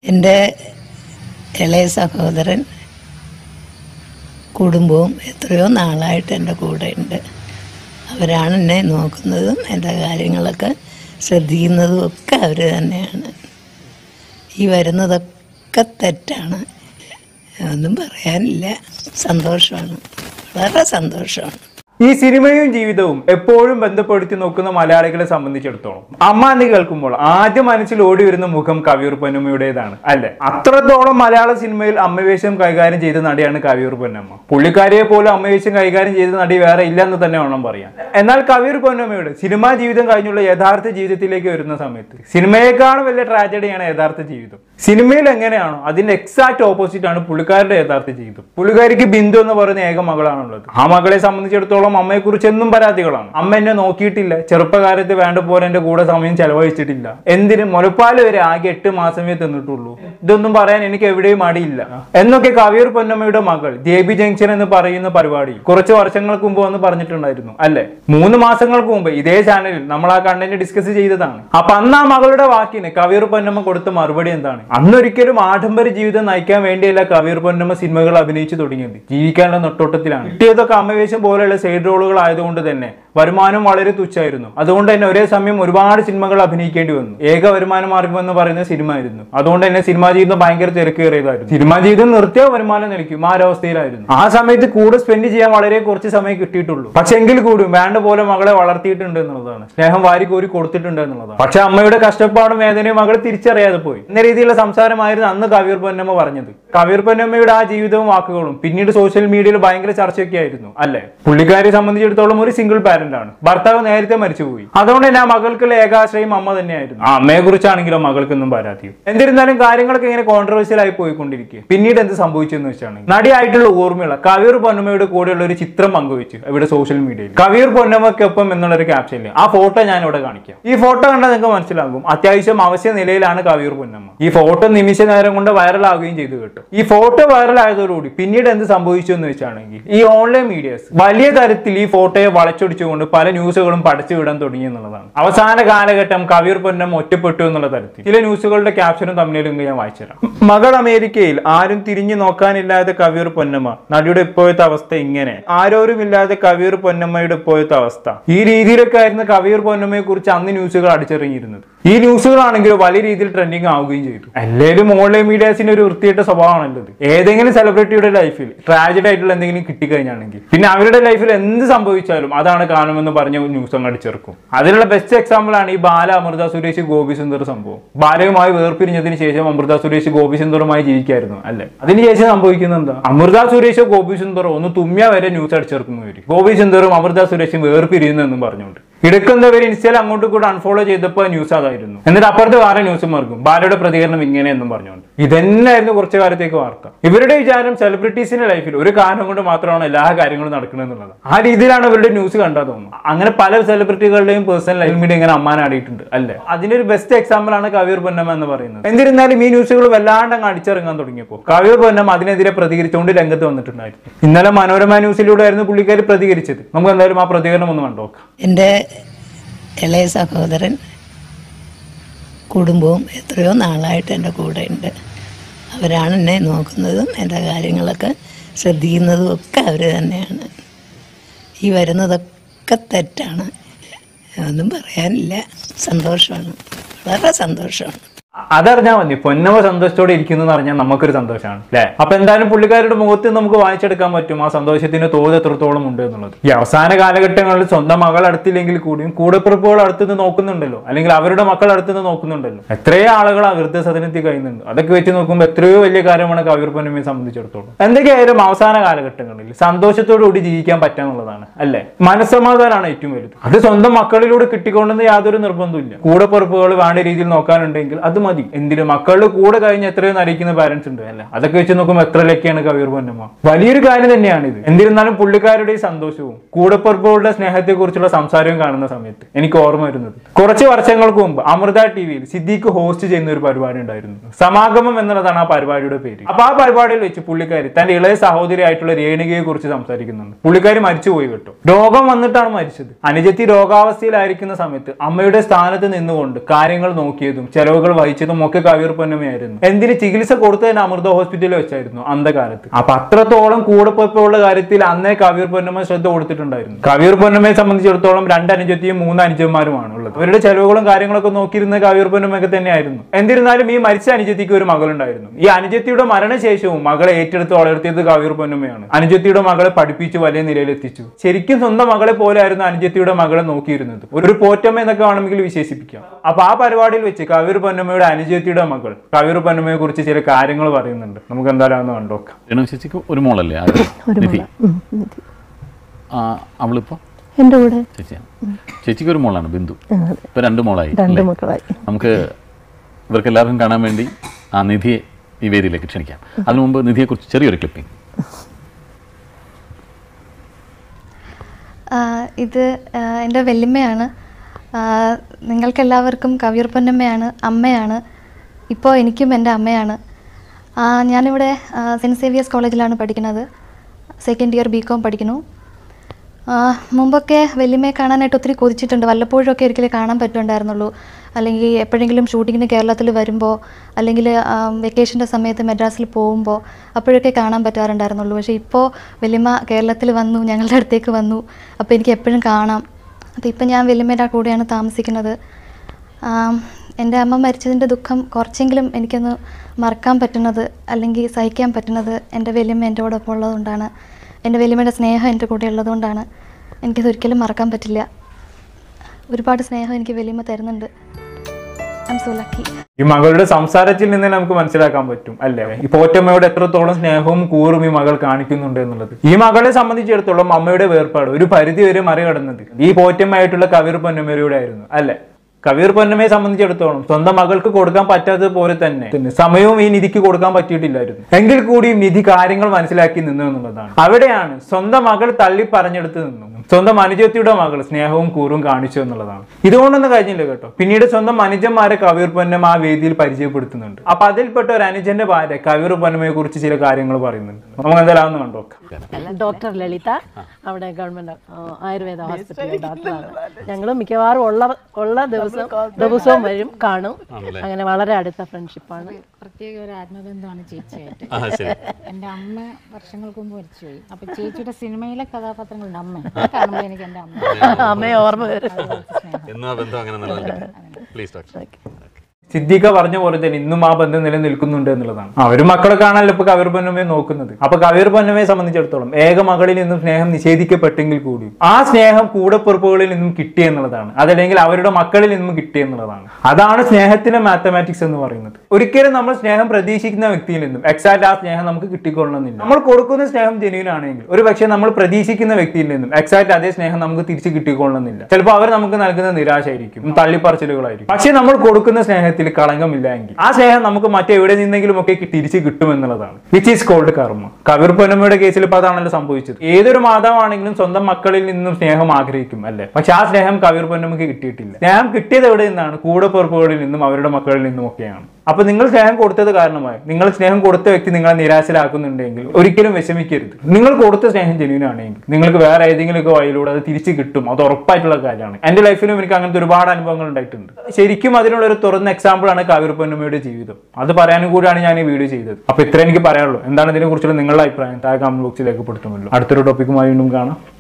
എൻ്റെ ഇളയ സഹോദരൻ കുടുംബവും എത്രയോ നാളായിട്ട് എൻ്റെ കൂടെ ഉണ്ട് അവരാണ് എന്നെ നോക്കുന്നതും എൻ്റെ കാര്യങ്ങളൊക്കെ ശ്രദ്ധിക്കുന്നതും ഒക്കെ അവർ തന്നെയാണ് ഈ വരുന്നതൊക്കെ തെറ്റാണ് ഒന്നും പറയാനില്ല സന്തോഷമാണ് വളരെ സന്തോഷമാണ് ഈ സിനിമയും ജീവിതവും എപ്പോഴും ബന്ധപ്പെടുത്തി നോക്കുന്ന മലയാളികളെ സംബന്ധിച്ചിടത്തോളം അമ്മ എന്ന് കേൾക്കുമ്പോൾ ആദ്യം മനസ്സിൽ ഓടി വരുന്ന മുഖം കവിയൂർ പൊന്നമ്മയുടേതാണ് അല്ലെ അത്രത്തോളം മലയാള സിനിമയിൽ അമ്മവേഷം കൈകാര്യം ചെയ്ത നടിയാണ് കവിയൂർ പൊന്നമ്മ പുള്ളിക്കാരിയെ പോലും അമ്മവേഷം കൈകാര്യം ചെയ്ത നടി വേറെ ഇല്ലെന്ന് തന്നെ വേണം പറയാൻ എന്നാൽ കവിയൂർ പൊന്നമ്മയുടെ സിനിമാ ജീവിതം കഴിഞ്ഞുള്ള യഥാർത്ഥ ജീവിതത്തിലേക്ക് വരുന്ന സമയത്ത് സിനിമയെക്കാളും വലിയ ട്രാജഡിയാണ് യഥാർത്ഥ ജീവിതം സിനിമയിൽ എങ്ങനെയാണോ അതിന്റെ എക്സാക്ട് ഓപ്പോസിറ്റ് ആണ് പുള്ളിക്കാരുടെ യഥാർത്ഥ ജീവിതം പുള്ളിക്കാരിക്ക് ബിന്ദു എന്ന് പറയുന്ന ഏക മകളാണുള്ളത് ആ മകളെ സംബന്ധിച്ചിടത്തോളം അമ്മയെ കുറിച്ച് എന്നും പരാതികളാണ് അമ്മ എന്നെ നോക്കിയിട്ടില്ല ചെറുപ്പകാലത്ത് വേണ്ട പോലെ എന്റെ കൂടെ സമയം ചെലവഴിച്ചിട്ടില്ല എന്തിന് മുലപ്പാല് വരെ ആകെ എട്ട് മാസമേ തിന്നിട്ടുള്ളൂ ഇതൊന്നും പറയാൻ എനിക്ക് എവിടെയും മടിയില്ല എന്നൊക്കെ കവിയൂർ പൊന്നമ്മയുടെ മകൾ ജെ ബി ജംഗ്ഷൻ എന്ന് പറയുന്ന പരിപാടി കുറച്ച് വർഷങ്ങൾക്ക് മുമ്പ് വന്ന് പറഞ്ഞിട്ടുണ്ടായിരുന്നു അല്ലെ മൂന്ന് മാസങ്ങൾക്ക് മുമ്പ് ഇതേ ചാനലിൽ നമ്മൾ ആ കണ്ടന്റ് ഡിസ്കസ് ചെയ്തതാണ് അപ്പൊ അന്ന് ആ മകളുടെ വാക്കിന് കവിയൂർ പൊന്നമ്മ കൊടുത്ത മറുപടി എന്താണ് അന്നൊരിക്കലും ആഡംബര ജീവിതം നയിക്കാൻ വേണ്ടിയല്ല കവിയൂർ പൊന്നമ്മ സിനിമകൾ അഭിനയിച്ചു തുടങ്ങിയത് ജീവിക്കാനുള്ള നെട്ടോട്ടത്തിലാണ് കിട്ടിയതൊക്കെ അമ്മവേശം പോലെയുള്ള സൈഡ് റോളുകൾ ആയതുകൊണ്ട് തന്നെ വരുമാനം വളരെ തുച്ഛായിരുന്നു അതുകൊണ്ട് തന്നെ ഒരേ സമയം ഒരുപാട് സിനിമകൾ അഭിനയിക്കേണ്ടി വന്നു ഏക വരുമാന മാർഗം എന്ന് പറയുന്നത് സിനിമ ആയിരുന്നു അതുകൊണ്ട് തന്നെ സിനിമാ ജീവിതം ഭയങ്കര തിരക്കേറിയതായിരുന്നു സിനിമാ ജീവിതം നിർത്തിയ വരുമാനം നിൽക്കും ആ ഒരവസ്ഥയിലായിരുന്നു ആ സമയത്ത് കൂടെ സ്പെൻഡ് ചെയ്യാൻ വളരെ കുറച്ച് സമയം കിട്ടിയിട്ടുള്ളൂ പക്ഷെ എങ്കിൽ കൂടും വേണ്ട പോലെ മകളെ വളർത്തിയിട്ടുണ്ട് എന്നുള്ളതാണ് സ്നേഹം വാരി കോരി കൊടുത്തിട്ടുണ്ട് എന്നുള്ളതാണ് പക്ഷെ അമ്മയുടെ കഷ്ടപ്പാടും വേദനയും മകൾ തിരിച്ചറിയാതെ പോയി എന്ന രീതിയിലുള്ള സംസാരമായിരുന്നു അന്ന് കവിയൂർ പൊന്നമ്മ പറഞ്ഞത് കവിയൂർ പൊന്നമ്മയുടെ ആ ജീവിതവും വാക്കുകളും പിന്നീട് സോഷ്യൽ മീഡിയയിൽ ഭയങ്കര ചർച്ചയൊക്കെ ആയിരുന്നു അല്ലെ പുള്ളിക്കാരെ സംബന്ധിച്ചിടത്തോളം ഒരു സിംഗിൾ പാരന്റ് ആണ് ഭർത്താവ് നേരത്തെ മരിച്ചുപോയി അതുകൊണ്ട് തന്നെ ആ മകൾക്കുള്ള ഏകാശ്രയം അമ്മ തന്നെയായിരുന്നു ആ അമ്മയെ കുറിച്ചാണെങ്കിലും മകൾക്കൊന്നും പരാതിയും എന്നിരുന്നാലും കാര്യങ്ങളൊക്കെ ഇങ്ങനെ കോൺട്രവേഴ്സ്യൽ ആയി പോയിക്കൊണ്ടിരിക്കുക പിന്നീട് എന്ത് സംഭവിച്ചെന്ന് വെച്ചാണ് നടിയായിട്ടുള്ള ഓർമ്മയുള്ള കവിയൂർ പൊന്നമ്മയുടെ കൂടെയുള്ള ഒരു ചിത്രം പങ്കുവെച്ചു ഇവിടെ സോഷ്യൽ മീഡിയയിൽ കവിയൂർ പൊന്നമ്മയ്ക്കൊപ്പം എന്നുള്ള ഒരു ക്യാപ്ഷനിൽ ആ ഫോട്ടോ ഞാൻ ഇവിടെ കാണിക്കാം ഈ ഫോട്ടോ കണ്ടാൽ നിങ്ങൾക്ക് മനസ്സിലാകും അത്യാവശ്യം അവശ്യ നിലയിലാണ് കവിയൂർ പൊന്നമ്മ ഈ ഫോട്ടോ നിമിഷ നേരം കൊണ്ട് വൈറലാവുകയും ചെയ്തു കേട്ടോ ഈ ഫോട്ടോ വൈറലായതോടുകൂടി പിന്നീട് എന്ത് സംഭവിച്ചു എന്ന് വെച്ചാണെങ്കിൽ ഈ ഓൺലൈൻ മീഡിയസ് വലിയ തരത്തിൽ ഈ ഫോട്ടോയെ വളച്ചൊടിച്ചുകൊണ്ട് പല ന്യൂസുകളും പടച്ചു വിടാൻ തുടങ്ങി എന്നുള്ളതാണ് അവസാന കാലഘട്ടം കവിയൂർ പൊന്നം ഒറ്റപ്പെട്ടു എന്നുള്ള തരത്തിൽ ചില ന്യൂസുകളുടെ ക്യാപ്ഷനും തമ്മിലും ഞാൻ വായിച്ചുതരാം മകൾ അമേരിക്കയിൽ ആരും തിരിഞ്ഞു നോക്കാനില്ലാതെ കവിയൂർ പൊന്നമ്മ നടിയുടെ ഇപ്പോഴത്തെ അവസ്ഥ ഇങ്ങനെ ആരോരുമില്ലാതെ കവിയൂർ പൊന്നമ്മയുടെ ഇപ്പോഴത്തെ അവസ്ഥ ഈ രീതിയിലൊക്കെ ആയിരുന്നു കവിയൂർ പൊന്നമ്മയെ കുറിച്ച് അന്ന് ന്യൂസുകൾ അടിച്ചിറങ്ങിയിരുന്നത് ഈ ന്യൂസുകളാണെങ്കിൽ വലിയ രീതിയിൽ ട്രെൻഡിങ് ആവുകയും ചെയ്തു എല്ലാവരും ഓൺലൈൻ മീഡിയാസിന്റെ ഒരു വൃത്തിയായിട്ട സ്വഭാവമാണല്ലോ ഇത് ഏതെങ്കിലും സെലിബ്രിറ്റിയുടെ ലൈഫിൽ ട്രാജഡി ആയിട്ടുള്ള എന്തെങ്കിലും കിട്ടിക്കഴിഞ്ഞാണെങ്കിൽ പിന്നെ അവരുടെ ലൈഫിൽ എന്ത് സംഭവിച്ചാലും അതാണ് കാണുമെന്ന് പറഞ്ഞ ന്യൂസ് അങ്ങ് അടിച്ചിറക്കും അതിനുള്ള ബെസ്റ്റ് എക്സാമ്പിൾ ആണ് ഈ ബാല അമൃത സുരേഷ് ഗോപി സുന്ദർ സംഭവം ബാലയുമായി വേർപിരിഞ്ഞതിന് ശേഷം അമൃത സുരേഷ് ഗോപി സുന്ദറുമായി ജീവിക്കായിരുന്നു അല്ലെ അതിനുശേഷം സംഭവിക്കുന്നത് എന്താ അമൃത സുരേഷോ ഗോപി സുന്ദറോ ഒന്ന് തുമ്മിയ വരെ ന്യൂസ് അടിച്ചിറക്കുന്നവര് ഗോപി സുന്ദറും അമൃത സുരേഷും വേർപിരിയുന്നു എന്നും പറഞ്ഞുകൊണ്ട് ഇടക്കുന്നവർ ഇൻസ്റ്റയിൽ അങ്ങോട്ടും കൂടെ അൺഫോളോ ചെയ്തപ്പോൾ ന്യൂസ് അതായിരുന്നു എന്നിട്ട് അപ്പുറത്ത് വേറെ ന്യൂസ് മറക്കും ബാലയുടെ പ്രതികരണം ഇങ്ങനെയെന്നും പറഞ്ഞുകൊണ്ട് ഇതന്നെയായിരുന്നു കുറച്ചു കാലത്തേക്ക് വാർത്ത ഇവരുടെ വിചാരം സെലിബ്രിറ്റീസിന്റെ ലൈഫിൽ ഒരു കാരണം കൊണ്ട് മാത്രമാണ് എല്ലാ കാര്യങ്ങളും നടക്കുന്നത് എന്നുള്ളത് ആ രീതിയിലാണ് ഇവരുടെ ന്യൂസ് കണ്ടാ തോന്നുന്നത് അങ്ങനെ പല സെലിബ്രിറ്റികളുടെയും പേഴ്സണൽ ലൈഫ് മീഡിയ ഇങ്ങനെ അമ്മാനാടിയിട്ടുണ്ട് അല്ലേ അതിന്റെ ഒരു ബെസ്റ്റ് എക്സാമ്പിൾ ആണ് കവിയൂർ പൊന്നമ്മ എന്ന് പറയുന്നത് എന്നിരുന്നാലും ഈ ന്യൂസുകൾ വല്ലാണ്ട് അങ്ങ് അടിച്ചിറങ്ങാൻ തുടങ്ങിയപ്പോൾ കവിയൂർ പൊന്നമ്മ അതിനെതിരെ പ്രതികരിച്ചുകൊണ്ട് രംഗത്ത് വന്നിട്ടുണ്ടായിരുന്നു ഇന്നലെ മനോരമ ന്യൂസിലൂടെ ആയിരുന്നു പുള്ളിക്കാർ പ്രതികരിച്ചത് നമുക്ക് എന്തായാലും ആ പ്രതികരണം ഒന്ന് കണ്ടോക്കാം എൻ്റെ ഇളയ സഹോദരൻ കുടുംബവും എത്രയോ നാളായിട്ട് എൻ്റെ കൂടെ ഉണ്ട് അവരാണ് എന്നെ നോക്കുന്നതും എൻ്റെ കാര്യങ്ങളൊക്കെ ശ്രദ്ധിക്കുന്നതും ഒക്കെ അവർ തന്നെയാണ് ഈ വരുന്നതൊക്കെ തെറ്റാണ് ഒന്നും പറയാനില്ല സന്തോഷമാണ് വളരെ സന്തോഷമാണ് അതറിഞ്ഞാൽ മതി പൊന്നമ്മ സന്തോഷത്തോടെ ഇരിക്കുന്നു എന്ന് അറിഞ്ഞാൽ നമുക്കൊരു സന്തോഷമാണ് അല്ലെ അപ്പൊ എന്തായാലും പുള്ളിക്കാരുടെ മുഖത്ത് നമുക്ക് വായിച്ചെടുക്കാൻ പറ്റും ആ സന്തോഷത്തിന്റെ തോത് എത്രത്തോളം ഉണ്ട് എന്നുള്ളത് ഈ അവസാന കാലഘട്ടങ്ങളിൽ സ്വന്തം മകൾ അടുത്തില്ലെങ്കിൽ കൂടിയും കൂടെപ്പിറപ്പുകൾ അടുത്തുനിന്ന് നോക്കുന്നുണ്ടല്ലോ അല്ലെങ്കിൽ അവരുടെ മക്കൾ അടുത്തുനിന്ന് നോക്കുന്നുണ്ടല്ലോ എത്രയോ ആളുകൾ ആ വൃദ്ധസദനത്തിൽ കഴിയുന്നുണ്ട് അതൊക്കെ വെച്ച് നോക്കുമ്പോൾ എത്രയോ വലിയ കാര്യമാണ് കവിർ പൊന്നമ്മയെ സംബന്ധിച്ചിടത്തോളം എന്തൊക്കെയായാലും അവസാന കാലഘട്ടങ്ങളിൽ സന്തോഷത്തോടു കൂടി ജീവിക്കാൻ പറ്റാന്നുള്ളതാണ് അല്ലെ മനസ്സമാധാനമാണ് ഏറ്റവും വലുത് അത് സ്വന്തം മക്കളിലൂടെ കിട്ടിക്കൊണ്ടെന്ന് യാതൊരു നിർബന്ധമില്ല കൂടെപ്പിറപ്പുകൾ വേണ്ട രീതിയിൽ നോക്കാനുണ്ടെങ്കിൽ അത് മതി എന്തിനും മക്കളുടെ കൂടെ കഴിഞ്ഞ് എത്രയോ നരിക്കുന്ന പാരന്റ്സ് ഉണ്ട് അല്ലെ അതൊക്കെ വെച്ച് നോക്കുമ്പോൾ എത്ര ലക്കിയാണ് കവിയർ പൊന്നമ്മ വലിയൊരു കാര്യം തന്നെയാണ് ഇത് എന്നിരുന്നാലും പുള്ളിക്കാരുടെ ഈ സന്തോഷവും കൂടെപ്പുറപ്പുകളുടെ സ്നേഹത്തെ കുറിച്ചുള്ള സംസാരവും കാണുന്ന സമയത്ത് എനിക്ക് ഓർമ്മ വരുന്നത് കുറച്ച് വർഷങ്ങൾക്ക് മുമ്പ് അമൃത ടി വിയിൽ സിദ്ദീഖ് ഹോസ്റ്റ് ചെയ്യുന്ന ഒരു പരിപാടി ഉണ്ടായിരുന്നു സമാഗമം എന്നുള്ളതാണ് ആ പരിപാടിയുടെ പേര് അപ്പൊ ആ പരിപാടിയിൽ വെച്ച് പുള്ളിക്കാരി തന്റെ ഇളയ സഹോദരി ആയിട്ടുള്ള രേണുകയെ കുറിച്ച് സംസാരിക്കുന്നുണ്ട് പുള്ളിക്കാരി മരിച്ചുപോയി കേട്ടോ രോഗം വന്നിട്ടാണ് മരിച്ചത് അനുജത്തി രോഗാവസ്ഥയിലായിരിക്കുന്ന സമയത്ത് അമ്മയുടെ സ്ഥാനത്ത് നിന്നുകൊണ്ട് കാര്യങ്ങൾ നോക്കിയതും ചെലവുകൾ വഹിച്ചതും വഹിച്ചതും ഒക്കെ കവിയൂർ പൊന്നമ്മയായിരുന്നു എന്തിന് ചികിത്സ കൊടുത്തതിന് അമൃത ഹോസ്പിറ്റലിൽ വെച്ചായിരുന്നു അന്ധകാലത്ത് അപ്പൊ അത്രത്തോളം കൂടെപ്പൊപ്പുള്ള കാര്യത്തിൽ അന്നേ കവിയൂർ പൊന്നമ്മ ശ്രദ്ധ കൊടുത്തിട്ടുണ്ടായിരുന്നു കവിയൂർ പൊന്നമ്മയെ സംബന്ധിച്ചിടത്തോളം രണ്ട് അനുജത്തിയും മൂന്ന് അനുജന്മാരുമാണ് ഉള്ളത് അവരുടെ ചെലവുകളും കാര്യങ്ങളൊക്കെ നോക്കിയിരുന്ന കവിയൂർ പൊന്നമ്മയൊക്കെ തന്നെയായിരുന്നു എന്നിരുന്നാലും ഈ മരിച്ച അനുജത്തിക്ക് ഒരു മകളുണ്ടായിരുന്നു ഈ അനുജത്തിയുടെ മരണശേഷവും മകളെ ഏറ്റെടുത്ത് വളർത്തിയത് കവിയൂർ പൊന്നമ്മയാണ് അനുജത്തിയുടെ മകളെ പഠിപ്പിച്ചു വലിയ നിലയിലെത്തിച്ചു ശരിക്കും സ്വന്തം മകളെ പോലെ ആയിരുന്നു അനുജത്തിയുടെ മകളെ നോക്കിയിരുന്നത് ഒരു പോറ്റമ്മ എന്നൊക്കെ വേണമെങ്കിൽ വിശേഷിപ്പിക്കാം അപ്പൊ ആ പരിപാടിയിൽ വെച്ച് കവിയൂർ പൊന്നമ്മയുടെ അനുജത്തിയുടെ മകൾ കവിയൂർ പൊന്നമ്മയെ കുറിച്ച് ചില കാര്യങ്ങൾ പറയുന്നുണ്ട് നമുക്ക് എന്തായാലും ഒന്ന് കണ്ടോക്കാം രേണു ചേച്ചിക്ക് ഒരു മോളല്ലേ ആര്? നിധി ആ അവളിപ്പോ എൻ്റെ കൂടെ ചേച്ചിയാണ് ചേച്ചിക്ക് ഒരു മോളാണ് ബിന്ദു ഇപ്പൊ രണ്ട് മോളായി രണ്ട് അല്ലേ? മക്കളായി നമുക്ക് ഇവർക്ക് എല്ലാവർക്കും കാണാൻ വേണ്ടി ആ നിധിയെ ഈ വേദിയിലേക്ക് ക്ഷണിക്കാം അതിനു മുമ്പ് നിധിയെക്കുറിച്ച് ചെറിയൊരു ക്ലിപ്പിംഗ് ആ, ഇത് ആ, എൻ്റെ വല്യമ്മയാണ് ആ, നിങ്ങൾക്കെല്ലാവർക്കും കവിയൂർ പൊന്നമ്മയാണ് അമ്മയാണ് ഇപ്പോൾ എനിക്കും എൻ്റെ അമ്മയാണ് ആ, ഞാനിവിടെ ആ, സെൻറ്റ് സേവിയേഴ്സ് കോളേജിലാണ് പഠിക്കുന്നത് സെക്കൻഡ് ഇയർ ബി കോം പഠിക്കുന്നു ആ, മുമ്പൊക്കെ വല്യമ്മയെ കാണാനായിട്ട് ഒത്തിരി കൊതിച്ചിട്ടുണ്ട് വല്ലപ്പോഴൊക്കെ ഒരിക്കലും കാണാൻ പറ്റുന്നുണ്ടായിരുന്നുള്ളൂ അല്ലെങ്കിൽ എപ്പോഴെങ്കിലും ഷൂട്ടിങ്ങിന് കേരളത്തിൽ വരുമ്പോൾ അല്ലെങ്കിൽ വെക്കേഷൻ്റെ സമയത്ത് മെഡ്രാസിൽ പോകുമ്പോൾ അപ്പോഴൊക്കെ കാണാൻ പറ്റാറുണ്ടായിരുന്നുള്ളൂ പക്ഷേ ഇപ്പോൾ വല്യമ്മ കേരളത്തിൽ വന്നു ഞങ്ങളുടെ അടുത്തേക്ക് വന്നു അപ്പോൾ എനിക്ക് എപ്പോഴും കാണാം അപ്പോൾ ഇപ്പം ഞാൻ വല്യമ്മയുടെ കൂടെയാണ് താമസിക്കുന്നത് ആം, എൻ്റെ അമ്മ മരിച്ചതിൻ്റെ ദുഃഖം കുറച്ചെങ്കിലും എനിക്കൊന്ന് മറക്കാൻ പറ്റുന്നത് അല്ലെങ്കിൽ സഹിക്കാൻ പറ്റുന്നത് എൻ്റെ വലിയമ്മ എൻ്റെ കൂടെ ഒപ്പം ഉള്ളതുകൊണ്ടാണ് എൻ്റെ വലിയമ്മയുടെ സ്നേഹം എൻ്റെ കൂടെ ഉള്ളതുകൊണ്ടാണ് എനിക്കത് ഒരിക്കലും മറക്കാൻ പറ്റില്ല ഒരുപാട് സ്നേഹം എനിക്ക് വലിയമ്മ തരുന്നുണ്ട് ഐ എം സോ ലക്കി ഈ മകളുടെ സംസാരത്തിൽ നിന്ന് തന്നെ നമുക്ക് മനസ്സിലാക്കാൻ പറ്റും അല്ലേ ഈ പോറ്റമ്മയോട് എത്രത്തോളം സ്നേഹവും കൂറും ഈ മകൾ കാണിക്കുന്നുണ്ട് എന്നുള്ളത് ഈ മകളെ സംബന്ധിച്ചിടത്തോളം അമ്മയുടെ വേർപാട് ഒരു പരിധി വരെ മറികടന്നത് ഈ പോറ്റമ്മയായിട്ടുള്ള കവിർ പൊന്നമ്മയുടെ ആയിരുന്നു അല്ലെ കവിർ പൊന്നമ്മയെ സംബന്ധിച്ചിടത്തോളം സ്വന്തം മകൾക്ക് കൊടുക്കാൻ പറ്റാത്തത് പോലെ തന്നെ പിന്നെ സമയവും ഈ നിധിക്ക് കൊടുക്കാൻ പറ്റിയിട്ടില്ലായിരുന്നു എങ്കിൽ കൂടിയും നിധി കാര്യങ്ങൾ മനസ്സിലാക്കി നിന്നു എന്നുള്ളതാണ് അവിടെയാണ് സ്വന്തം മകൾ തള്ളി പറഞ്ഞെടുത്ത് നിന്നു സ്വന്തം അനുജത്തിയുടെ മകൾ സ്നേഹവും കൂറും കാണിച്ചു എന്നുള്ളതാണ് ഇതുകൊണ്ടൊന്നും കഴിഞ്ഞില്ല കേട്ടോ പിന്നീട് സ്വന്തം അനുജന്മാരെ കവിർ പൊന്നമ്മ ആ വേദിയിൽ പരിചയപ്പെടുത്തുന്നുണ്ട് അപ്പൊ അതിൽപ്പെട്ട ഒരു അനുജന്റെ ഭാര്യ കവിർ പൊന്നമ്മയെ കുറിച്ച് ചില കാര്യങ്ങൾ പറയുന്നുണ്ട് നമുക്ക് എന്തായാലും ഒന്ന് കണ്ടോക്കാം ഡോക്ടർ ലളിത അവിടെ ഗവൺമെന്റ് ആയുർവേദ ഹോസ്പിറ്റലിലെ ഡോക്ടറാണ് ഞങ്ങൾ മിക്കവാറും ഉള്ള ഉള്ള ദിവസം ദിവസവും വരും കാണും അങ്ങനെ വളരെ അടുത്ത ഫ്രണ്ട്ഷിപ്പാണ് പ്രത്യേക ഒരു ആത്മബന്ധമാണ് ചേച്ചിയായിട്ട് ആ ശരി എൻ്റെ അമ്മ വർഷങ്ങൾക്ക് മുമ്പ് മരിച്ചുപോയി അപ്പൊ ചേച്ചിയുടെ സിനിമയിലെ കഥാപാത്രങ്ങളുണ്ട് അമ്മ അത് കാണുമ്പോൾ എനിക്ക് എൻ്റെ അമ്മ അമ്മയെ ഓർമ്മ വരും എന്നും ആ ബന്ധം അങ്ങനെ നിലനിൽക്കട്ടെ പ്ലീസ് ഡോക്ടർ സിദ്ദീഖ പറഞ്ഞ പോലെ തന്നെ ഇന്നും ആ ബന്ധം നിലനിൽക്കുന്നുണ്ട് എന്നുള്ളതാണ് അവര് മക്കളെ കാണാനല്ലോ ഇപ്പൊ കവിർ പൊന്നമ്മയെ നോക്കുന്നത് അപ്പൊ കവിർ പൊന്നമ്മയെ സംബന്ധിച്ചിടത്തോളം ഏക മകളിൽ നിന്നും സ്നേഹം നിഷേധിക്കപ്പെട്ടെങ്കിൽ കൂടി ആ സ്നേഹം കൂടപ്പുറപ്പുകളിൽ നിന്നും കിട്ടി എന്നുള്ളതാണ് അതല്ലെങ്കിൽ അവരുടെ മക്കളിൽ നിന്നും കിട്ടി എന്നുള്ളതാണ് അതാണ് സ്നേഹത്തിന്റെ മാത്തമാറ്റിക്സ് എന്ന് പറയുന്നത് ഒരിക്കലും നമ്മൾ സ്നേഹം പ്രതീക്ഷിക്കുന്ന വ്യക്തിയിൽ നിന്നും എക്സാക്ട് ആ സ്നേഹം നമുക്ക് കിട്ടിക്കൊള്ളണമെന്നില്ല നമ്മൾ കൊടുക്കുന്ന സ്നേഹം ജെന്യൂൻ ആണെങ്കിൽ ഒരു പക്ഷേ നമ്മൾ പ്രതീക്ഷിക്കുന്ന വ്യക്തിയിൽ നിന്നും എക്സാക്ട് അതേ സ്നേഹം നമുക്ക് തിരിച്ച് കിട്ടിക്കൊള്ളണമെന്നില്ല ചിലപ്പോൾ അവർ നമുക്ക് നൽകുന്ന നിരാശയായിരിക്കും തള്ളിപ്പറച്ചിലുകളായിരിക്കും പക്ഷേ നമ്മൾ കൊടുക്കുന്ന സ്നേഹത്തിൽ കളങ്കമില്ല എങ്കിൽ ആ സ്നേഹം നമുക്ക് മറ്റെവിടെ നിന്നെങ്കിലും ഒക്കെ കി- തിരിച്ച് കിട്ടുമെന്നുള്ളതാണ് വിച്ച് ഈസ് കോൾഡ് കർമ്മ കവിർ പൊന്നമ്മയുടെ കേസിൽ ഇപ്പൊ അതാണല്ലോ സംഭവിച്ചത് ഏതൊരു മാതാവാണെങ്കിലും സ്വന്തം മക്കളിൽ നിന്നും സ്നേഹം ആഗ്രഹിക്കും അല്ലെ പക്ഷെ ആ സ്നേഹം കവിർ പൊന്നമ്മക്ക് കിട്ടിയിട്ടില്ല സ്നേഹം കിട്ടിയത് എവിടെ നിന്നാണ് കൂടപ്പുറപ്പുകളിൽ നിന്നും അവരുടെ മക്കളിൽ നിന്നും ഒക്കെയാണ് അപ്പൊ നിങ്ങൾ സ്നേഹം കൊടുത്തത് കാരണമായി നിങ്ങൾ സ്നേഹം കൊടുത്ത വ്യക്തി നിങ്ങളെ നിരാശരാക്കുന്നുണ്ടെങ്കിൽ ഒരിക്കലും വിഷമിക്കരുത് നിങ്ങൾ കൊടുത്ത സ്നേഹം ജെന്യൂൻ ആണെങ്കിൽ നിങ്ങൾക്ക് വേറെ ഏതെങ്കിലും ഒക്കെ വഴിയിലൂടെ അത് തിരിച്ച് കിട്ടും അത് ഉറപ്പായിട്ടുള്ള കാര്യമാണ് എന്റെ ലൈഫിലും എനിക്ക് അങ്ങനത്തെ ഒരുപാട് അനുഭവങ്ങൾ ഉണ്ടായിട്ടുണ്ട് ശരിക്കും അതിനുള്ള ഒരു തുറന്ന എക്സാമ്പിൾ ആണ് കാവിർ പൊന്നമ്മയുടെ ജീവിതം അത് പറയാനും കൂടിയാണ് ഞാൻ ഈ വീഡിയോ ചെയ്തത് അപ്പൊ ഇത്രേ എനിക്ക് പറയാനുള്ളൂ എന്താണ് ഇതിനെ കുറിച്ചുള്ള നിങ്ങളുടെ അഭിപ്രായം താഴെ കമന്റ് ബോക്സിൽ രേഖപ്പെടുത്തുമല്ലോ അടുത്തൊരു ടോപ്പിക്കുമായി വീണ്ടും കാണാം